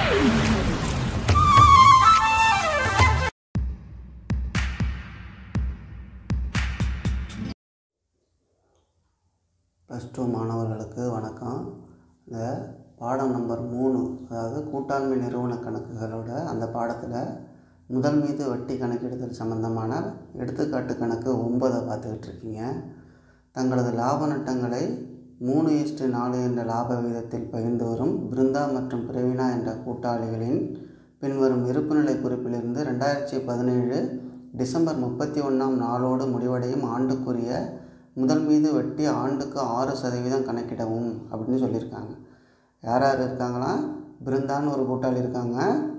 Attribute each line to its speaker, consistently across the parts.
Speaker 1: plus two மாணவர்களுக்கு வணக்கம் இந்த பாடம் நம்பர் மூணு அதாவது கூட்டாண்மை நிறுவன கணக்குகளோட அந்த பாடத்தில் முதல் மீது வட்டி கணக்கிடுதல் சம்பந்தமான எடுத்துக்காட்டு கணக்கு ஒன்பதை பார்த்துக்கிட்டு இருக்கீங்க தங்களது லாப நட்டங்களை மூணு இஸ்டு நாலு என்ற லாப விகிதத்தில் பகிர்ந்து வரும் பிருந்தா மற்றும் பிரவீனா என்ற கூட்டாளிகளின் பின்வரும் இருப்புநிலை குறிப்பிலிருந்து ரெண்டாயிரத்தி பதினேழு டிசம்பர் முப்பத்தி ஒன்றாம் நாளோடு முடிவடையும் ஆண்டுக்குரிய முதல் மீது வட்டி ஆண்டுக்கு ஆறு சதவீதம் கணக்கிடவும் அப்படின்னு சொல்லியிருக்காங்க யார் யார் இருக்காங்களா பிருந்தான்னு ஒரு கூட்டாளி இருக்காங்க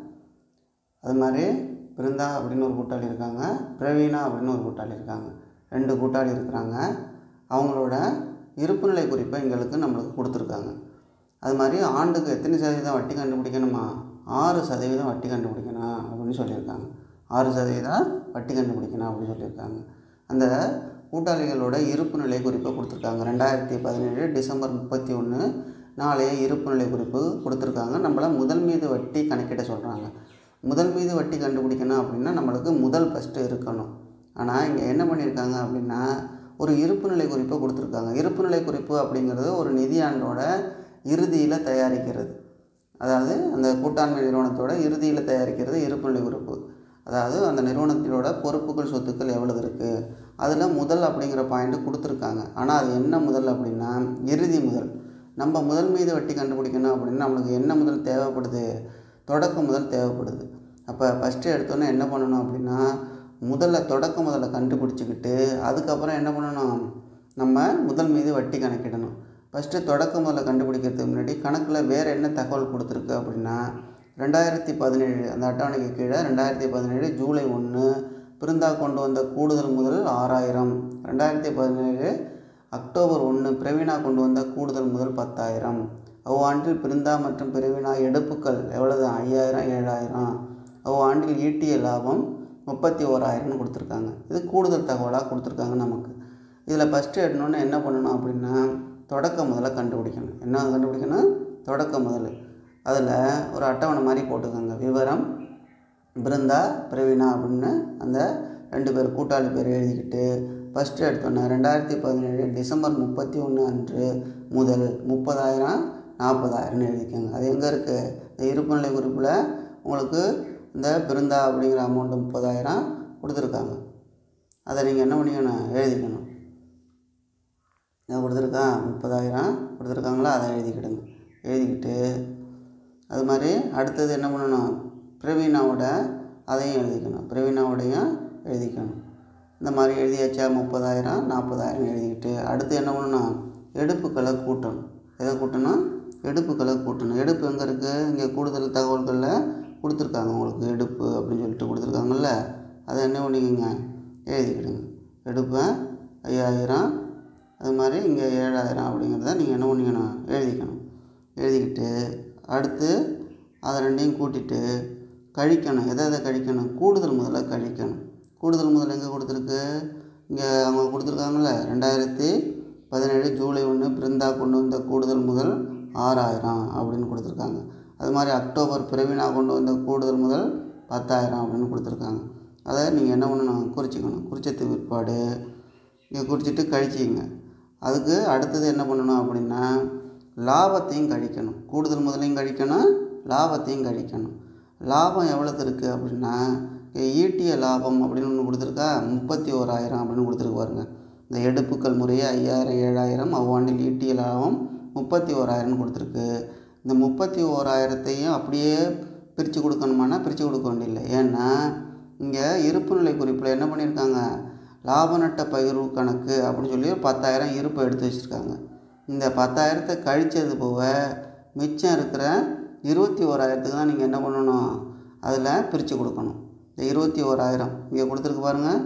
Speaker 1: அது மாதிரி பிருந்தா அப்படின்னு ஒரு கூட்டாளி இருக்காங்க பிரவீனா அப்படின்னு ஒரு கூட்டாளி இருக்காங்க ரெண்டு கூட்டாளி இருக்கிறாங்க அவங்களோட இருப்புநிலை குறிப்பை எங்களுக்கு நம்மளுக்கு கொடுத்துருக்காங்க அது மாதிரி ஆண்டுக்கு எத்தனை சதவீதம் வட்டி கண்டுபிடிக்கணுமா ஆறு சதவீதம் வட்டி கண்டுபிடிக்கணும் அப்படின்னு சொல்லியிருக்காங்க ஆறு சதவீதம் வட்டி கண்டுபிடிக்கணும் அப்படின்னு சொல்லியிருக்காங்க அந்த கூட்டாளிகளோட இருப்புநிலை குறிப்பை கொடுத்துருக்காங்க ரெண்டாயிரத்தி பதினேழு டிசம்பர் முப்பத்தி ஒன்று நாளைய இருப்புநிலை குறிப்பு கொடுத்துருக்காங்க நம்மளை முதல் மீது வட்டி கணக்கிட சொல்கிறாங்க முதல் மீது வட்டி கண்டுபிடிக்கணும் அப்படின்னா நம்மளுக்கு முதல் ஃபஸ்ட்டு இருக்கணும் ஆனால் இங்கே என்ன பண்ணியிருக்காங்க அப்படின்னா ஒரு இருப்புநிலை குறிப்பை கொடுத்துருக்காங்க இருப்புநிலை குறிப்பு அப்படிங்கிறது ஒரு நிதியாண்டோட இறுதியில் தயாரிக்கிறது அதாவது அந்த கூட்டாண்மை நிறுவனத்தோட இறுதியில் தயாரிக்கிறது இருப்புநிலை குறிப்பு அதாவது அந்த நிறுவனத்திலோட பொறுப்புகள் சொத்துக்கள் எவ்வளவு இருக்குது அதில் முதல் அப்படிங்கிற பாயிண்ட்டு கொடுத்துருக்காங்க ஆனால் அது என்ன முதல் அப்படின்னா இறுதி முதல் நம்ம முதல் மீது வட்டி கண்டுபிடிக்கணும் அப்படின்னா நம்மளுக்கு என்ன முதல் தேவைப்படுது தொடக்க முதல் தேவைப்படுது அப்போ ஃபஸ்ட்டு எடுத்தோன்னே என்ன பண்ணணும் அப்படின்னா முதல்ல தொடக்க முதல்ல கண்டுபிடிச்சிக்கிட்டு அதுக்கப்புறம் என்ன பண்ணணும் நம்ம முதல் மீது வட்டி கணக்கிடணும் ஃபஸ்ட்டு தொடக்க முதல்ல கண்டுபிடிக்கிறதுக்கு முன்னாடி கணக்கில் வேறு என்ன தகவல் கொடுத்துருக்கு அப்படின்னா ரெண்டாயிரத்தி பதினேழு அந்த அட்டவணைக்கு கீழே ரெண்டாயிரத்தி பதினேழு ஜூலை ஒன்று பிருந்தா கொண்டு வந்த கூடுதல் முதல் ஆறாயிரம் ரெண்டாயிரத்தி பதினேழு அக்டோபர் ஒன்று பிரவீனா கொண்டு வந்த கூடுதல் முதல் பத்தாயிரம் அவ்வாண்டில் பிருந்தா மற்றும் பிரவீனா எடுப்புக்கள் எவ்வளவு ஐயாயிரம் ஏழாயிரம் அவ்வாண்டில் ஈட்டிய லாபம் முப்பத்தி ஓராயிரம்னு கொடுத்துருக்காங்க இது கூடுதல் தகவலாக கொடுத்துருக்காங்க நமக்கு இதில் ஃபஸ்ட்டு எடுனோன்னு என்ன பண்ணணும் அப்படின்னா தொடக்க முதல்ல கண்டுபிடிக்கணும் என்ன கண்டுபிடிக்கணும் தொடக்க முதல் அதில் ஒரு அட்டவணை மாதிரி போட்டுக்கோங்க விவரம் பிருந்தா பிரவீனா அப்படின்னு அந்த ரெண்டு பேர் கூட்டாளி பேர் எழுதிக்கிட்டு ஃபஸ்ட்டு எடுத்தோன்னே ரெண்டாயிரத்தி பதினேழு டிசம்பர் முப்பத்தி ஒன்று அன்று முதல் முப்பதாயிரம் நாற்பதாயிரம்னு எழுதிக்கோங்க அது எங்கே இருக்குது இந்த இருப்புநிலை குறிப்பில் உங்களுக்கு இந்த பிருந்தா அப்படிங்கிற அமௌண்ட்டு முப்பதாயிரம் கொடுத்துருக்காங்க அதை நீங்கள் என்ன பண்ணிக்கணும் எழுதிக்கணும் இதை கொடுத்துருக்கா முப்பதாயிரம் கொடுத்துருக்காங்களா அதை எழுதிக்கிடுங்க எழுதிக்கிட்டு அது மாதிரி அடுத்தது என்ன பண்ணணும் பிரவீனாவோட அதையும் எழுதிக்கணும் பிரவீனாவோடையும் எழுதிக்கணும் இந்த மாதிரி எழுதியாச்சா முப்பதாயிரம் நாற்பதாயிரம் எழுதிக்கிட்டு அடுத்து என்ன பண்ணணும் எடுப்புக்களை கூட்டணும் எதை கூட்டணும் எடுப்புக்களை கூட்டணும் எடுப்பு எங்கே இருக்குது இங்கே கூடுதல் தகவல்களில் கொடுத்துருக்காங்க உங்களுக்கு எடுப்பு அப்படின்னு சொல்லிட்டு கொடுத்துருக்காங்கல்ல அதை என்ன பண்ணிக்கோங்க எழுதிக்கிடுங்க எடுப்பை ஐயாயிரம் அது மாதிரி இங்கே ஏழாயிரம் அப்படிங்கிறத நீங்கள் என்ன பண்ணிக்கணும் எழுதிக்கணும் எழுதிக்கிட்டு அடுத்து அதை ரெண்டையும் கூட்டிட்டு கழிக்கணும் எதை எதை கழிக்கணும் கூடுதல் முதல்ல கழிக்கணும் கூடுதல் முதல் எங்கே கொடுத்துருக்கு இங்கே அவங்க கொடுத்துருக்காங்கல்ல ரெண்டாயிரத்தி பதினேழு ஜூலை ஒன்று பிருந்தா கொண்டு வந்த கூடுதல் முதல் ஆறாயிரம் அப்படின்னு கொடுத்துருக்காங்க அது மாதிரி அக்டோபர் பிரவீனா கொண்டு வந்த கூடுதல் முதல் பத்தாயிரம் அப்படின்னு கொடுத்துருக்காங்க அதை நீங்கள் என்ன பண்ணணும் குறிச்சிக்கணும் குறிச்சதுக்கு பிற்பாடு இங்கே குறிச்சிட்டு கழிச்சிங்க அதுக்கு அடுத்தது என்ன பண்ணணும் அப்படின்னா லாபத்தையும் கழிக்கணும் கூடுதல் முதலையும் கழிக்கணும் லாபத்தையும் கழிக்கணும் லாபம் எவ்வளோது இருக்குது அப்படின்னா ஈட்டிய லாபம் அப்படின்னு ஒன்று கொடுத்துருக்கா முப்பத்தி ஓராயிரம் அப்படின்னு கொடுத்துருக்கு பாருங்க இந்த எடுப்புக்கள் முறையே ஐயாயிரம் ஏழாயிரம் அவ்வாண்டில் ஈட்டிய லாபம் முப்பத்தி ஓராயிரம்னு கொடுத்துருக்கு இந்த முப்பத்தி ஓராயிரத்தையும் அப்படியே பிரித்து கொடுக்கணுமானா பிரித்து கொடுக்க வேண்டியதில்லை ஏன்னா இங்கே இருப்புநிலை குறிப்பில் என்ன பண்ணியிருக்காங்க லாப நட்ட பகிர்வு கணக்கு அப்படின்னு சொல்லி ஒரு பத்தாயிரம் இருப்பை எடுத்து வச்சுருக்காங்க இந்த பத்தாயிரத்தை கழித்தது போக மிச்சம் இருக்கிற இருபத்தி ஓராயிரத்துக்கு தான் நீங்கள் என்ன பண்ணணும் அதில் பிரித்து கொடுக்கணும் இந்த இருபத்தி ஓராயிரம் இங்கே கொடுத்துருக்கு பாருங்கள்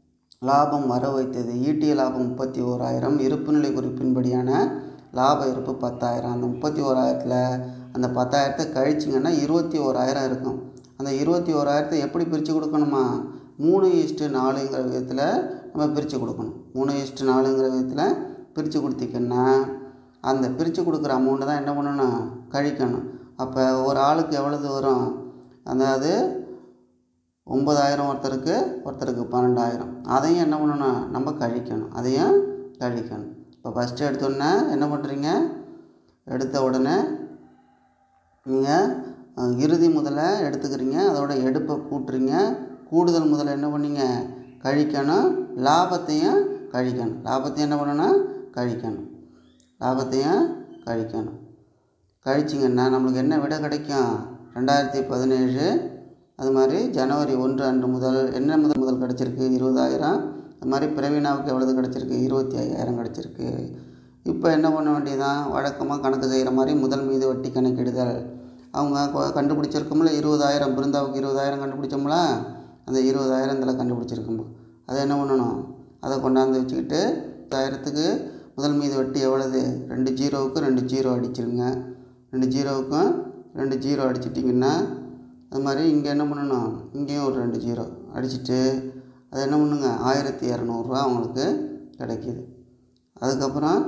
Speaker 1: லாபம் வர வைத்தது ஈட்டிய லாபம் முப்பத்தி ஓராயிரம் இருப்புநிலை குறிப்பின்படியான லாப இருப்பு பத்தாயிரம் அந்த முப்பத்தி ஓராயிரத்தில் அந்த பத்தாயிரத்தை கழிச்சிங்கன்னா இருபத்தி ஓராயிரம் இருக்கும் அந்த இருபத்தி ஓராயிரத்தை எப்படி பிரித்து கொடுக்கணுமா மூணு ஈஸ்ட்டு நாலுங்கிற விதத்தில் நம்ம பிரித்து கொடுக்கணும் மூணு ஈஸ்ட்டு நாலுங்கிற விதத்தில் பிரித்து கொடுத்திங்கன்னா அந்த பிரித்து கொடுக்குற அமௌண்ட்டை தான் என்ன பண்ணணும் கழிக்கணும் அப்போ ஒரு ஆளுக்கு எவ்வளவு வரும் அதாவது ஒம்பதாயிரம் ஒருத்தருக்கு ஒருத்தருக்கு பன்னெண்டாயிரம் அதையும் என்ன பண்ணணும் நம்ம கழிக்கணும் அதையும் கழிக்கணும் இப்போ ஃபஸ்ட்டு எடுத்தோடனே என்ன பண்ணுறீங்க எடுத்த உடனே நீங்கள் இறுதி முதல்ல எடுத்துக்கிறீங்க அதோட எடுப்பை கூட்டுறீங்க கூடுதல் முதல்ல என்ன பண்ணீங்க கழிக்கணும் லாபத்தையும் கழிக்கணும் லாபத்தையும் என்ன பண்ணணும் கழிக்கணும் லாபத்தையும் கழிக்கணும் கழிச்சிங்கன்னா நம்மளுக்கு என்ன விட கிடைக்கும் ரெண்டாயிரத்தி பதினேழு அது மாதிரி ஜனவரி ஒன்று அன்று முதல் என்ன முதல் முதல் கிடச்சிருக்கு இருபதாயிரம் அது மாதிரி பிரவீனாவுக்கு எவ்வளவு கிடச்சிருக்கு இருபத்தி ஐயாயிரம் கிடச்சிருக்கு இப்போ என்ன பண்ண வேண்டியதான் வழக்கமாக கணக்கு செய்கிற மாதிரி முதல் மீது வட்டி கணக்கிடுதல் அவங்க கொ- கண்டுபிடிச்சிருக்கோம்ல இருபதாயிரம் பிருந்தாவுக்கு இருபதாயிரம் கண்டுபிடிச்சோம்ல அந்த இருபதாயிரம் இதில் கண்டுபிடிச்சிருக்கோம் அதை என்ன பண்ணணும் அதை கொண்டாந்து வச்சுக்கிட்டு ஆயிரத்துக்கு முதல் மீது வட்டி எவ்வளவு ரெண்டு ஜீரோவுக்கு ரெண்டு ஜீரோ அடிச்சிருங்க ரெண்டு ஜீரோவுக்கும் ரெண்டு ஜீரோ அடிச்சிட்டிங்கன்னா அது மாதிரி இங்கே என்ன பண்ணணும் இங்கேயும் ஒரு ரெண்டு ஜீரோ அடிச்சிட்டு அது என்ன பண்ணுங்க ஆயிரத்தி இரநூறுவா அவங்களுக்கு கிடைக்கிது அதுக்கப்புறம்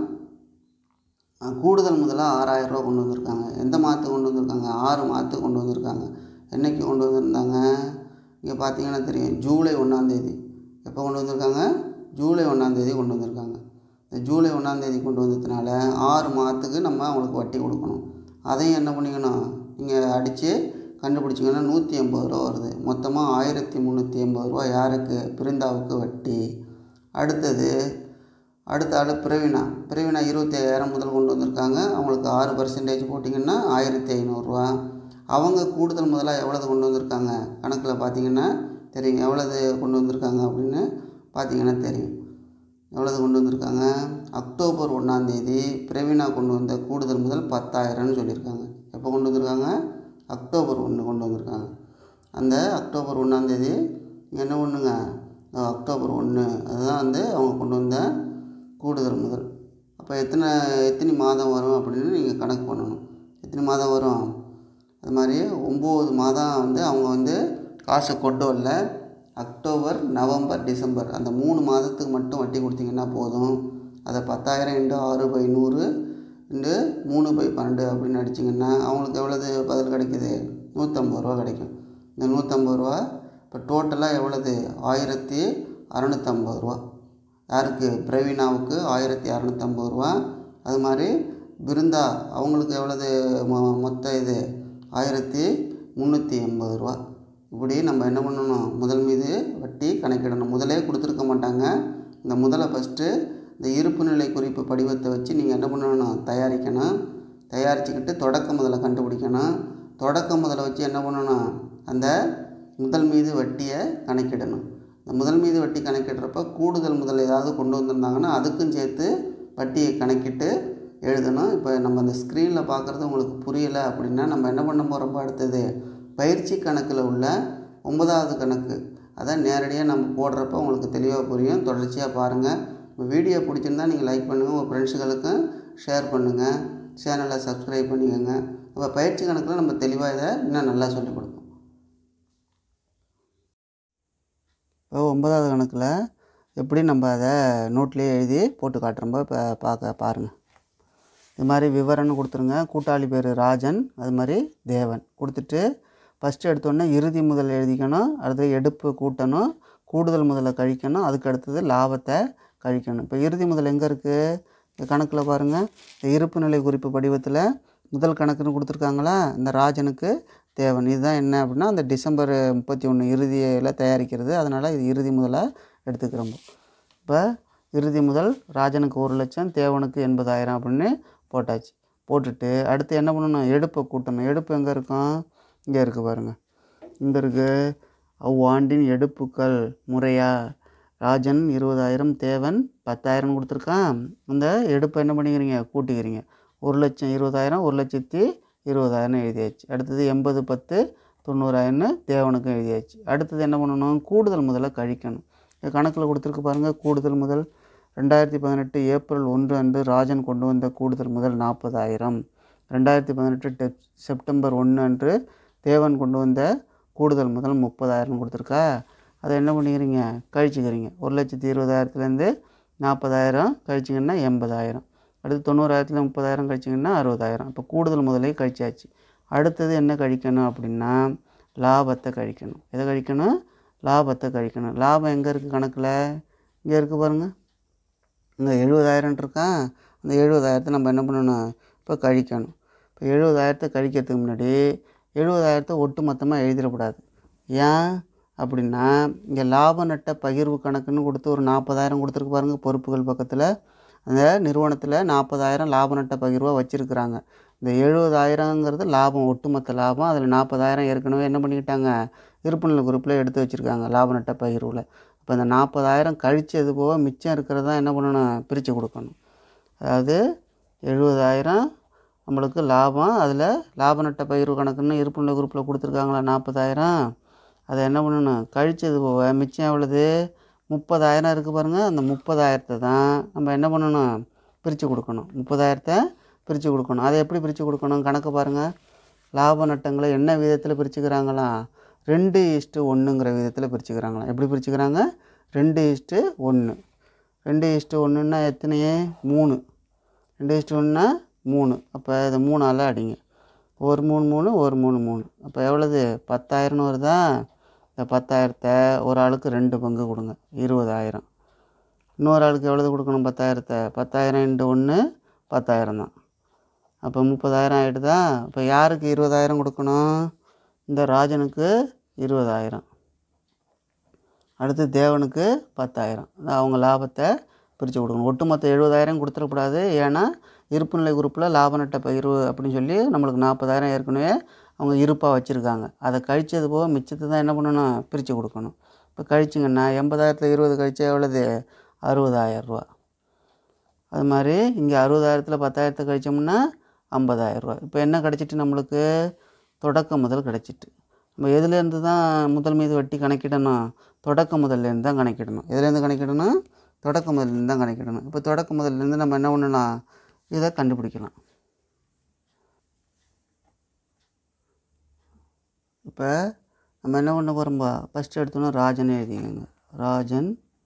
Speaker 1: அஹ், கூடுதல் முதலாக ஆறாயிரரூவா கொண்டு வந்திருக்காங்க எந்த மாதத்துக்கு கொண்டு வந்திருக்காங்க ஆறு மாதத்துக்கு கொண்டு வந்திருக்காங்க என்னைக்கு கொண்டு வந்திருந்தாங்க இங்கே பார்த்தீங்கன்னா தெரியும் ஜூலை ஒன்றாந்தேதி எப்போ கொண்டு வந்திருக்காங்க ஜூலை ஒன்றாந்தேதி கொண்டு வந்திருக்காங்க இந்த ஜூலை ஒன்றாந்தேதி கொண்டு வந்ததுனால ஆறு மாதத்துக்கு நம்ம அவங்களுக்கு வட்டி கொடுக்கணும் அதையும் என்ன பண்ணிக்கணும் நீங்கள் அடித்து கண்டுபிடிச்சிங்கன்னா நூற்றி எண்பது ரூபா வருது மொத்தமாக ஆயிரத்தி முந்நூற்றி எண்பது ரூபா யாருக்கு பிருந்தாவுக்கு வட்டி அடுத்தது அடுத்த ஆள் பிரவீனா பிரவீனா இருபத்தி ஐயாயிரம் முதல் கொண்டு வந்திருக்காங்க அவங்களுக்கு ஆறு பர்சன்டேஜ் போட்டிங்கன்னா ஆயிரத்தி ஐநூறுரூவா அவங்க கூடுதல் முதலாக எவ்வளவு கொண்டு வந்திருக்காங்க கணக்கில் பார்த்தீங்கன்னா தெரியும் எவ்வளவு கொண்டு வந்திருக்காங்க அப்படின்னு பார்த்தீங்கன்னா தெரியும் எவ்வளவு கொண்டு வந்திருக்காங்க அக்டோபர் ஒன்றாந்தேதி பிரவீனா கொண்டு வந்த கூடுதல் முதல் பத்தாயிரம்னு சொல்லியிருக்காங்க எப்போ கொண்டு வந்திருக்காங்க அக்டோபர் ஒன்று கொண்டு வந்திருக்காங்க அந்த அக்டோபர் ஒன்றாந்தேதி என்ன ஒன்றுங்க அக்டோபர் ஒன்று அதுதான் வந்து அவங்க கொண்டு வந்த கூடுதல் முதல் அப்போ எத்தனை எத்தனை மாதம் வரும் அப்படின்னு நீங்கள் கணக்கு பண்ணணும் எத்தனை மாதம் வரும் அது மாதிரி ஒம்பது மாதம் வந்து அவங்க வந்து காசை கொண்டு வரல அக்டோபர் நவம்பர் டிசம்பர் அந்த மூணு மாதத்துக்கு மட்டும் வட்டி கொடுத்தீங்கன்னா போதும் அதை பத்தாயிரம் இன்ட்டு ஆறு பை நூறு இன்ட்டு மூணு பை பன்னெண்டு அப்படின்னு அடிச்சிங்கன்னா அவங்களுக்கு எவ்வளவு பதில் கிடைக்குது நூற்றம்பது ரூபா கிடைக்கும் இந்த நூற்றம்பது ரூபா இப்போ டோட்டலாக எவ்வளவு ஆயிரத்தி அறநூற்றம்பது ரூபா யாருக்கு பிரவீனாவுக்கு ஆயிரத்தி அறநூற்றம்பது ரூபா அது மாதிரி பிருந்தா அவங்களுக்கு எவ்வளவு மொ மொத்த இது ஆயிரத்தி முந்நூற்றி எண்பது ரூபா இப்படி நம்ம என்ன பண்ணணும் முதல் மீது வட்டி கணக்கிடணும் முதலே கொடுத்துருக்க மாட்டாங்க இந்த முதலை ஃபஸ்ட்டு இந்த இருப்பு நிலை குறிப்பு படிவத்தை வச்சு நீங்கள் என்ன பண்ணணும் தயாரிக்கணும் தயாரிச்சுக்கிட்டு தொடக்க முதலை கண்டுபிடிக்கணும் தொடக்க முதலை வச்சு என்ன பண்ணணும் அந்த முதல் மீது வட்டியை கணக்கிடணும் இந்த முதல் மீது வட்டி கணக்கிடுறப்ப கூடுதல் முதல் ஏதாவது கொண்டு வந்திருந்தாங்கன்னா அதுக்கும் சேர்த்து வட்டியை கணக்கிட்டு எழுதணும் இப்போ நம்ம அந்த ஸ்க்ரீனில் பார்க்குறது உங்களுக்கு புரியலை அப்படின்னா நம்ம என்ன பண்ண போகிறோம் அடுத்தது பயிற்சி கணக்கில் உள்ள ஒன்பதாவது கணக்கு அதை நேரடியாக நம்ம போடுறப்ப உங்களுக்கு தெளிவாக புரியும் தொடர்ச்சியாக பாருங்கள் வீடியோ பிடிச்சிருந்தா நீங்கள் லைக் பண்ணுங்கள் உங்கள் ஃப்ரெண்ட்ஸுகளுக்கும் ஷேர் பண்ணுங்கள் சேனலை சப்ஸ்கிரைப் பண்ணிக்கோங்க அப்போ பயிற்சி கணக்கில் நம்ம தெளிவாக இதை இன்னும் நல்லா சொல்லிக் கொடுப்போம் இப்போ ஒன்பதாவது கணக்கில் எப்படி நம்ம அதை நோட்லேயே எழுதி போட்டு காட்டுறோம்போ இப்போ பார்க்க பாருங்கள் இது மாதிரி விவரம்னு கொடுத்துருங்க கூட்டாளி பேர் ராஜன் அது மாதிரி தேவன் கொடுத்துட்டு ஃபஸ்ட்டு எடுத்தோடனே இறுதி முதல் எழுதிக்கணும் அடுத்து எடுப்பு கூட்டணும் கூடுதல் முதல்ல கழிக்கணும் அதுக்கு அடுத்தது லாபத்தை கழிக்கணும் இப்போ இறுதி முதல் எங்கே இருக்குது கணக்கில் பாருங்கள் இந்த இருப்பு நிலை குறிப்பு படிவத்தில் முதல் கணக்குன்னு கொடுத்துருக்காங்களா இந்த ராஜனுக்கு தேவன் இதுதான் என்ன அப்படின்னா அந்த டிசம்பர் முப்பத்தி ஒன்று இறுதியில் தயாரிக்கிறது அதனால் இது இறுதி முதலாக எடுத்துக்கிறோம் இப்போ இறுதி முதல் ராஜனுக்கு ஒரு லட்சம் தேவனுக்கு எண்பதாயிரம் அப்படின்னு போட்டாச்சு போட்டுட்டு அடுத்து என்ன பண்ணணும் எடுப்பை கூட்டணும் எடுப்பு எங்கே இருக்கும் இங்கே இருக்குது பாருங்கள் இங்கே இருக்குது அவ்வாண்டின் எடுப்புக்கள் முறையா ராஜன் இருபதாயிரம் தேவன் பத்தாயிரம் கொடுத்துருக்கான் அந்த எடுப்பை என்ன பண்ணிக்கிறீங்க கூட்டிக்கிறீங்க ஒரு லட்சம் இருபதாயிரம் ஒரு லட்சத்தி இருபதாயிரம் எழுதியாச்சு அடுத்தது எண்பது பத்து தொண்ணூறாயிரம்னு தேவனுக்கும் எழுதியாச்சு அடுத்தது என்ன பண்ணணும் கூடுதல் முதல்ல கழிக்கணும் இது கணக்கில் கொடுத்துருக்கு பாருங்கள் கூடுதல் முதல் ரெண்டாயிரத்தி பதினெட்டு ஏப்ரல் ஒன்று அன்று ராஜன் கொண்டு வந்த கூடுதல் முதல் நாற்பதாயிரம் ரெண்டாயிரத்தி பதினெட்டு டெப் செப்டம்பர் ஒன்று அன்று தேவன் கொண்டு வந்த கூடுதல் முதல் முப்பதாயிரம் கொடுத்துருக்கா அதை என்ன பண்ணிக்கிறீங்க கழிச்சுக்கிறீங்க ஒரு லட்சத்தி இருபதாயிரத்துலேருந்து நாற்பதாயிரம் கழிச்சிங்கன்னா எண்பதாயிரம் அடுத்து தொண்ணூறாயிரத்துல முப்பதாயிரம் கழிச்சிங்கன்னா அறுபதாயிரம் இப்போ கூடுதல் முதலே கழிச்சாச்சு அடுத்தது என்ன கழிக்கணும் அப்படின்னா லாபத்தை கழிக்கணும் எதை கழிக்கணும் லாபத்தை கழிக்கணும் லாபம் எங்கே இருக்குது கணக்கில் இங்கே இருக்குது பாருங்கள் இங்கே எழுபதாயிரம் இருக்கா அந்த எழுபதாயிரத்தை நம்ம என்ன பண்ணணும் இப்போ கழிக்கணும் இப்போ எழுபதாயிரத்தை கழிக்கிறதுக்கு முன்னாடி எழுபதாயிரத்தை ஒட்டு மொத்தமாக எழுதிடக்கூடாது ஏன் அப்படின்னா இங்கே லாப நட்ட பகிர்வு கணக்குன்னு கொடுத்து ஒரு நாற்பதாயிரம் கொடுத்துருக்கு பாருங்கள் பொறுப்புகள் பக்கத்தில் அந்த நிறுவனத்தில் நாற்பதாயிரம் லாப நட்ட பகிர்வாக வச்சுருக்குறாங்க இந்த எழுபதாயிரங்கிறது லாபம் ஒட்டுமொத்த லாபம் அதில் நாற்பதாயிரம் ஏற்கனவே என்ன பண்ணிக்கிட்டாங்க இருப்புநிலை குரூப்பில் எடுத்து வச்சுருக்காங்க லாப நட்ட பகிர்வில் இப்போ இந்த நாற்பதாயிரம் கழிச்சது போக மிச்சம் இருக்கிறதா என்ன பண்ணணும் பிரித்து கொடுக்கணும் அதாவது எழுபதாயிரம் நம்மளுக்கு லாபம் அதில் லாப நட்ட பகிர்வு கணக்குன்னு இருப்புநிலை குரூப்பில் கொடுத்துருக்காங்களா நாற்பதாயிரம் அதை என்ன பண்ணணும் கழிச்சது போக மிச்சம் எவ்வளவு முப்பதாயிரம் இருக்குது பாருங்கள் அந்த முப்பதாயிரத்தை தான் நம்ம என்ன பண்ணணும் பிரித்து கொடுக்கணும் முப்பதாயிரத்தை பிரித்து கொடுக்கணும் அதை எப்படி பிரித்து கொடுக்கணும் கணக்கு பாருங்கள் லாப நட்டங்களை என்ன விதத்தில் பிரிச்சுக்கிறாங்களாம் ரெண்டு இஸ்ட்டு ஒன்றுங்கிற விதத்தில் பிரிச்சுக்கிறாங்களாம் எப்படி பிரிச்சுக்கிறாங்க ரெண்டு இஸ்ட்டு ஒன்று ரெண்டு இஸ்ட்டு ஒன்றுன்னா எத்தனையே மூணு ரெண்டு இஸ்ட்டு ஒன்றுனா மூணு அப்போ இதை மூணால் அடிங்க ஒரு மூணு மூணு ஒரு மூணு மூணு அப்போ எவ்வளவு பத்தாயிரம்னு வருதா இந்த பத்தாயிரத்தை ஒரு ஆளுக்கு ரெண்டு பங்கு கொடுங்க இருபதாயிரம் இன்னொரு ஆளுக்கு எவ்வளவு கொடுக்கணும் பத்தாயிரத்தை பத்தாயிரம் இன்ட்டு ஒன்று பத்தாயிரம் தான் அப்போ முப்பதாயிரம் ஆகிடுதா இப்போ யாருக்கு இருபதாயிரம் கொடுக்கணும் இந்த ராஜனுக்கு இருபதாயிரம் அடுத்து தேவனுக்கு பத்தாயிரம் அதான் அவங்க லாபத்தை பிரித்து கொடுக்கணும் ஒட்டுமொத்த எழுபதாயிரம் கொடுத்துடக்கூடாது ஏன்னா இருப்புநிலை குரூப்பில் லாப நட்ட பகிர்வு அப்படின்னு சொல்லி நம்மளுக்கு நாற்பதாயிரம் ஏற்கனவே அவங்க இருப்பாக வச்சுருக்காங்க அதை கழிச்சது போக மிச்சத்தை தான் என்ன பண்ணணும் பிரித்து கொடுக்கணும் இப்போ கழிச்சிங்கன்னா எண்பதாயிரத்தில் இருபது கழிச்சா எவ்வளவு அறுபதாயிரரூவா அது மாதிரி இங்கே அறுபதாயிரத்தில் பத்தாயிரத்தை கழிச்சோம்னா ஐம்பதாயிரரூவா இப்போ என்ன கிடச்சிட்டு நம்மளுக்கு தொடக்க முதல் கிடச்சிட்டு நம்ம எதுலேருந்து தான் முதல் மீது வட்டி கணக்கிடணும் தொடக்க முதல்லேருந்து தான் கணக்கிடணும் எதுலேருந்து கணக்கிடணும் தொடக்க முதல்லேருந்து தான் கணக்கிடணும் இப்போ தொடக்க முதல்லேருந்து நம்ம என்ன பண்ணலாம் இதை கண்டுபிடிக்கலாம் இப்போ நம்ம என்ன பண்ண போகிறோம்பா ஃபஸ்ட்டு எடுத்தோன்னா ராஜனே எழுதிக்கோங்க ராஜன்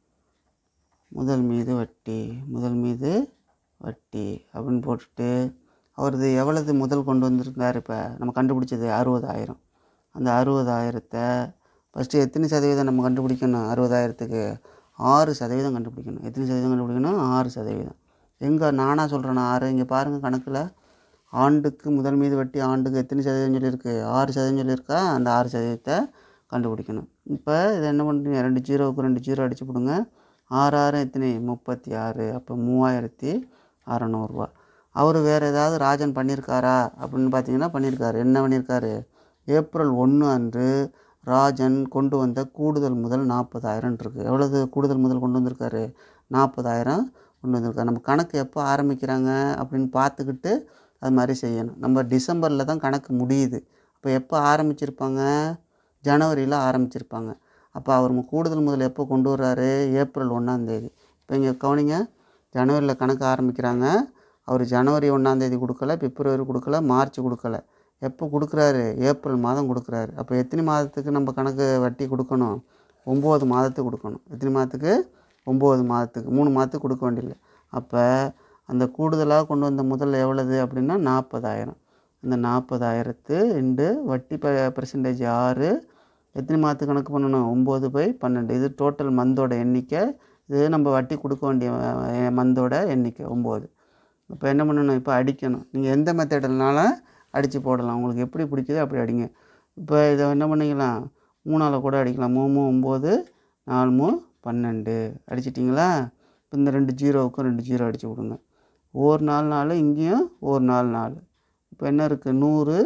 Speaker 1: முதல் மீது வட்டி முதல் மீது வட்டி அப்படின்னு போட்டுட்டு அவரது எவ்வளவு முதல் கொண்டு வந்திருந்தார் இப்போ நம்ம கண்டுபிடிச்சது அறுபதாயிரம் அந்த அறுபதாயிரத்தை ஃபஸ்ட்டு எத்தனை சதவீதம் நம்ம கண்டுபிடிக்கணும் அறுபதாயிரத்துக்கு ஆறு சதவீதம் கண்டுபிடிக்கணும் எத்தனை சதவீதம் கண்டுபிடிக்கணும் ஆறு சதவீதம் எங்கே நானாக சொல்கிறேன் ஆறு இங்கே பாருங்கள் கணக்கில் ஆண்டுக்கு முதல் மீது வட்டி ஆண்டுக்கு எத்தனை சதவீதம் சொல்லியிருக்கு ஆறு சதவீதம் சொல்லியிருக்கா அந்த ஆறு சதவீதத்தை கண்டுபிடிக்கணும் இப்போ இதை என்ன பண்ணுறீங்க ரெண்டு ஜீரோவுக்கு ரெண்டு ஜீரோ அடிச்சு போடுங்க ஆறு ஆறு எத்தனை முப்பத்தி ஆறு அப்போ மூவாயிரத்தி அறநூறுவா அவர் வேறு ஏதாவது ராஜன் பண்ணியிருக்காரா அப்படின்னு பார்த்தீங்கன்னா பண்ணியிருக்காரு என்ன பண்ணியிருக்காரு ஏப்ரல் ஒன்று அன்று ராஜன் கொண்டு வந்த கூடுதல் முதல் நாற்பதாயிரம் இருக்குது எவ்வளவு கூடுதல் முதல் கொண்டு வந்திருக்காரு நாற்பதாயிரம் கொண்டு வந்திருக்காரு நம்ம கணக்கு எப்போ ஆரம்பிக்கிறாங்க அப்படின்னு பார்த்துக்கிட்டு அது மாதிரி செய்யணும் நம்ம டிசம்பரில் தான் கணக்கு முடியுது அப்போ எப்போ ஆரம்பிச்சிருப்பாங்க ஜனவரியில் ஆரம்பிச்சிருப்பாங்க அப்போ அவர் மு- கூடுதல் முதல் எப்போ கொண்டு வர்றாரு ஏப்ரல் ஒன்றாந்தேதி இப்போ இங்கே கவனிங்க ஜனவரியில் கணக்கு ஆரம்பிக்கிறாங்க அவர் ஜனவரி ஒன்றாந்தேதி கொடுக்கல பிப்ரவரி கொடுக்கல மார்ச் கொடுக்கல எப்போ கொடுக்குறாரு ஏப்ரல் மாதம் கொடுக்குறாரு அப்போ எத்தனை மாதத்துக்கு நம்ம கணக்கு வட்டி கொடுக்கணும் ஒம்பது மாதத்துக்கு கொடுக்கணும் எத்தனை மாதத்துக்கு ஒம்பது மாதத்துக்கு மூணு மாதத்துக்கு கொடுக்க வேண்டியதில்லை அப்போ அந்த கூடுதலாக கொண்டு வந்த முதல் எவ்வளவு அப்படின்னா நாற்பதாயிரம் அந்த நாற்பதாயிரத்து இண்டு வட்டி ப பர்சன்டேஜ் ஆறு எத்தனை மாதத்துக்கு கணக்கு பண்ணணும் ஒம்பது பை பன்னெண்டு இது டோட்டல் மந்தோட எண்ணிக்கை இது நம்ம வட்டி கொடுக்க வேண்டிய அஹ், மந்தோட எண்ணிக்கை ஒம்பது இப்போ என்ன பண்ணணும் இப்போ அடிக்கணும் நீங்கள் எந்த மெத்தட்னாலும் அடித்து போடலாம் உங்களுக்கு எப்படி பிடிக்குதோ அப்படி அடிங்க இப்போ இதை என்ன பண்ணிக்கலாம் மூணால் கூட அடிக்கலாம் மூணு மூ ஒம்பது நாலு மூ பன்னெண்டு அடிச்சிட்டிங்களா இப்போ இந்த ரெண்டு ஜீரோவுக்கும் ரெண்டு ஜீரோ அடித்து விடுங்க ஒரு நாலு நாலு இங்கேயும் ஒரு நாலு நாலு இப்போ என்ன இருக்குது நூறு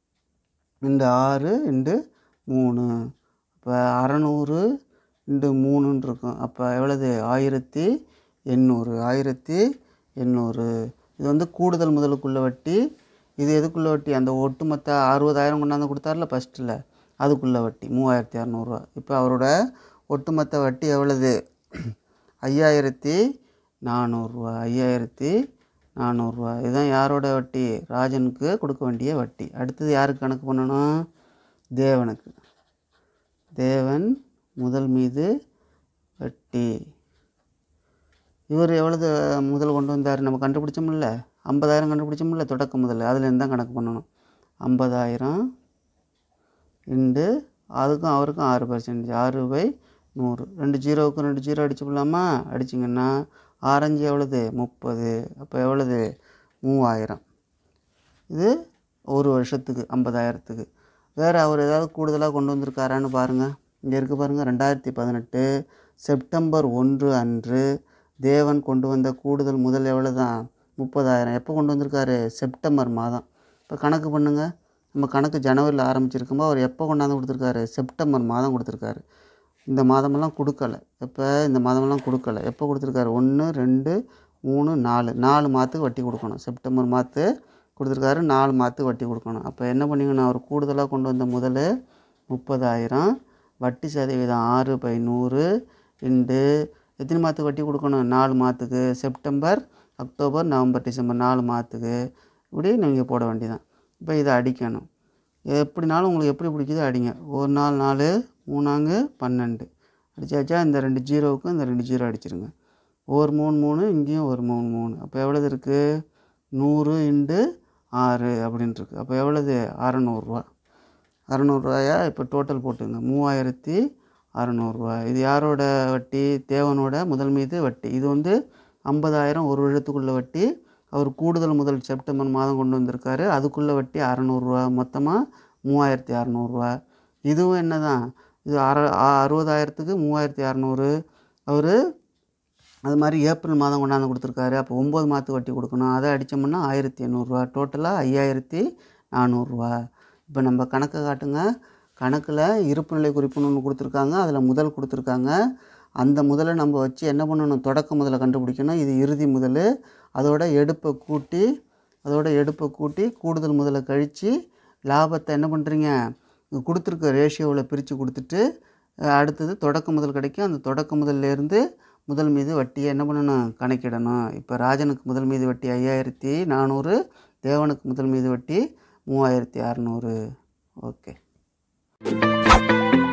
Speaker 1: இண்டு ஆறு இண்டு மூணு இப்போ அறநூறு இண்டு மூணுன்னு இருக்கும் அப்போ எவ்வளவு ஆயிரத்தி எண்ணூறு ஆயிரத்தி எண்ணூறு இது வந்து கூடுதல் முதலுக்குள்ள வட்டி இது எதுக்குள்ள வட்டி அந்த ஒட்டுமொத்த அறுபதாயிரம் கொண்டாந்து கொடுத்தாருல ஃபஸ்ட்டில் அதுக்குள்ள வட்டி மூவாயிரத்தி அறநூறுவா இப்போ அவரோட ஒட்டுமொத்த வட்டி எவ்வளவு ஐயாயிரத்தி நானூறுரூவா ஐயாயிரத்தி நானூறுரூவா இதுதான் யாரோட வட்டி ராஜனுக்கு கொடுக்க வேண்டிய வட்டி அடுத்தது யாருக்கு கணக்கு பண்ணணும் தேவனுக்கு தேவன் முதல் மீது வட்டி இவர் எவ்வளவு முதல் கொண்டு வந்தார் நம்ம கண்டுபிடிச்சோம்ல ஐம்பதாயிரம் கண்டுபிடிச்சோம்ல தொடக்க முதல் அதுலேருந்து தான் கணக்கு பண்ணணும் ஐம்பதாயிரம் இண்டு அதுக்கும் அவருக்கும் ஆறு பர்சன்டேஜ் ஆறு பை நூறு ரெண்டு ஜீரோவுக்கும் ரெண்டு ஜீரோ அடிச்சு போடலாமா அடிச்சிங்கன்னா ஆரஞ்சு எவ்வளோது முப்பது அப்போ எவ்வளோது மூவாயிரம் இது ஒரு வருஷத்துக்கு ஐம்பதாயிரத்துக்கு வேறு அவர் ஏதாவது கூடுதலாக கொண்டு வந்திருக்காரான்னு பாருங்கள் இங்கே இருக்குது பாருங்கள் ரெண்டாயிரத்தி பதினெட்டு செப்டம்பர் ஒன்று அன்று தேவன் கொண்டு வந்த கூடுதல் முதல் எவ்வளோ தான் முப்பதாயிரம் எப்போ கொண்டு வந்திருக்காரு செப்டம்பர் மாதம் இப்போ கணக்கு பண்ணுங்கள் நம்ம கணக்கு ஜனவரியில் ஆரம்பிச்சிருக்கும்போது அவர் எப்போ கொண்டாந்து கொடுத்துருக்காரு செப்டம்பர் மாதம் கொடுத்துருக்காரு இந்த மாதமெல்லாம் கொடுக்கல எப்போ இந்த மாதமெல்லாம் கொடுக்கல எப்போ கொடுத்துருக்காரு ஒன்று ரெண்டு மூணு நாலு நாலு மாதத்துக்கு வட்டி கொடுக்கணும் செப்டம்பர் மாதத்து கொடுத்துருக்காரு நாலு மாதத்துக்கு வட்டி கொடுக்கணும் அப்போ என்ன பண்ணிங்கன்னா அவர் கூடுதலாக கொண்டு வந்த முதல் முப்பதாயிரம் வட்டி சதவீதம் ஆறு பை நூறு இண்டு எத்தனை மாதத்துக்கு வட்டி கொடுக்கணும் நாலு மாதத்துக்கு செப்டம்பர் அக்டோபர் நவம்பர் டிசம்பர் நாலு மாதத்துக்கு இப்படி நீங்கள் போட வேண்டியதான் இப்போ இதை அடிக்கணும் எப்படினாலும் உங்களுக்கு எப்படி பிடிக்குதோ அடிங்க ஒரு நாள் நாலு மூணாங்கு பன்னெண்டு அடிச்சாச்சா இந்த ரெண்டு ஜீரோவுக்கும் இந்த ரெண்டு ஜீரோ அடிச்சிருங்க ஒரு மூணு மூணு இங்கேயும் ஒரு மூணு மூணு அப்போ எவ்வளோது இருக்குது நூறு இண்டு ஆறு அப்படின்ட்டுருக்கு அப்போ எவ்வளோது அறநூறுரூவா அறநூறுரூவாயா இப்போ டோட்டல் போட்டுங்க மூவாயிரத்தி அறநூறுரூவா இது யாரோட வட்டி தேவனோட முதல் மீது வட்டி இது வந்து ஐம்பதாயிரம் ஒரு வருஷத்துக்குள்ள வட்டி அவர் கூடுதல் முதல் செப்டம்பர் மாதம் கொண்டு வந்திருக்காரு அதுக்குள்ளே வட்டி அறநூறுரூவா மொத்தமாக மூவாயிரத்தி அறநூறுரூவா இதுவும் என்ன தான் இது அற அறுபதாயிரத்துக்கு மூவாயிரத்தி அறநூறு அவர் அது மாதிரி ஏப்ரல் மாதம் கொண்டாந்து கொடுத்துருக்காரு அப்போ ஒம்பது மாதத்துக்கு வட்டி கொடுக்கணும் அதை அடித்தோம்னா ஆயிரத்தி எண்ணூறுரூவா டோட்டலாக ஐயாயிரத்தி நானூறுரூவா இப்போ நம்ம கணக்கை காட்டுங்க கணக்கில் இருப்பு நிலை குறிப்புன்னு ஒன்று கொடுத்துருக்காங்க அதில் முதல் கொடுத்துருக்காங்க அந்த முதலை நம்ம வச்சு என்ன பண்ணணும் தொடக்க முதலை கண்டுபிடிக்கணும் இது இறுதி முதல் அதோட எடுப்பை கூட்டி அதோட எடுப்பை கூட்டி கூடுதல் முதலை கழித்து லாபத்தை என்ன பண்ணுறீங்க கொடுத்துருக்க ரேஷியோவில் பிரித்து கொடுத்துட்டு அஹ், அடுத்தது தொடக்க முதல் கிடைக்கும் அந்த தொடக்க முதல்லேருந்து முதல் மீது வட்டியை என்ன பண்ணணும் கணக்கிடணும் இப்போ ராஜனுக்கு முதல் மீது வட்டி ஐயாயிரத்தி நானூறு தேவனுக்கு முதல் மீது வட்டி மூவாயிரத்தி அறநூறு ஓகே